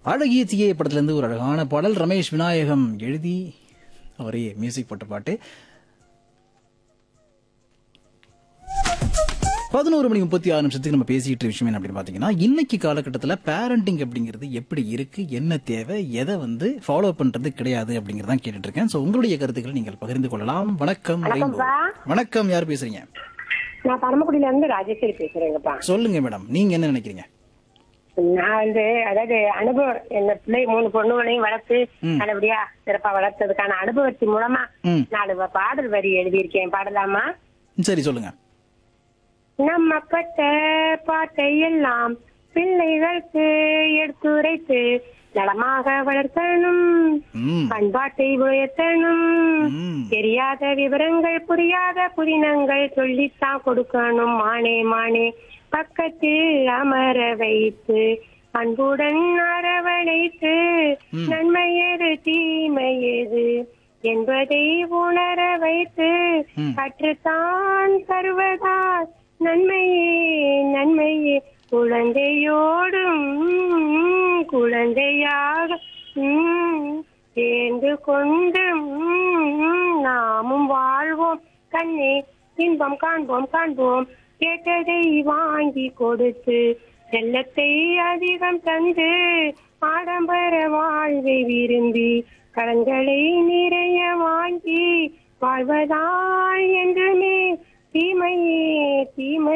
அழகிய தீய படத்துலேருந்து ஒரு அழகான பாடல் ரமேஷ் விநாயகம் எழுதி அவரே மியூசிக் போட்ட பாட்டு பதினோரு மணி முப்பத்தி ஆறு நிமிஷத்துக்கு நம்ம பேசிட்டு இருக்க விஷயம் என்ன அப்படின்னு பார்த்தீங்கன்னா இன்னைக்கு காலகட்டத்தில் பேரண்டிங் அப்படிங்கிறது எப்படி இருக்கு என்ன தேவை எதை வந்து ஃபாலோ பண்றது கிடையாது அப்படிங்கறதான் கேட்டுட்டு இருக்கேன் ஸோ உங்களுடைய கருத்துக்களை நீங்கள் பகிர்ந்து கொள்ளலாம் வணக்கம் ரெயின்போ. வணக்கம் யார் பேசுறீங்க நான் பரமக்குடியில இருந்து ராஜேஸ்வரி பேசுறேங்கப்பா சொல்லுங்க மேடம் நீங்க என்ன நினைக்கிறீங்க நான் வந்து அதாவது அனுபவம் என்ன பிள்ளை மூணு பொண்ணுகளையும் வளர்த்து நல்லபடியா சிறப்பா வளர்த்ததுக்கான அனுபவத்தின் மூலமா ம். நாலு வ- பாடல் வரி எழுதியிருக்கேன் பாடலாமா சரி சொல்லுங்க நம்ம பட்ட பாட்டை எல்லாம் பிள்ளைகளுக்கு எடுத்துரைத்து நலமாக வளர்க்கணும் ம் பண்பாட்டை உயர்த்தணும் ம் தெரியாத விவரங்கள் புரியாத புதினங்கள் சொல்லித்தான் கொடுக்கணும் மானே மானே பக்கத்தில் அமர வைத்து அன்புடன் அரவணைத்து நன்மை எது தீமை எது என்பதை உணர வைத்து ம். கற்றுத்தான் தருவதால் நன்மையே நன்மையே குழந்தையோடும் குழந்தையாக ம், சேர்ந்து கொண்டு ம், நாமும் வாழ்வோம் கண்ணே இன்பம் காண்போம் காண்போம் கேட்டதை வாங்கி கொடுத்து செல்லத்தை அதிகம் தந்து ஆடம்பர வாழ்வை விரும்பி கடன்களை நிறைய வாங்கி வாழ்வதால் என்றுமே தீமையே தீமை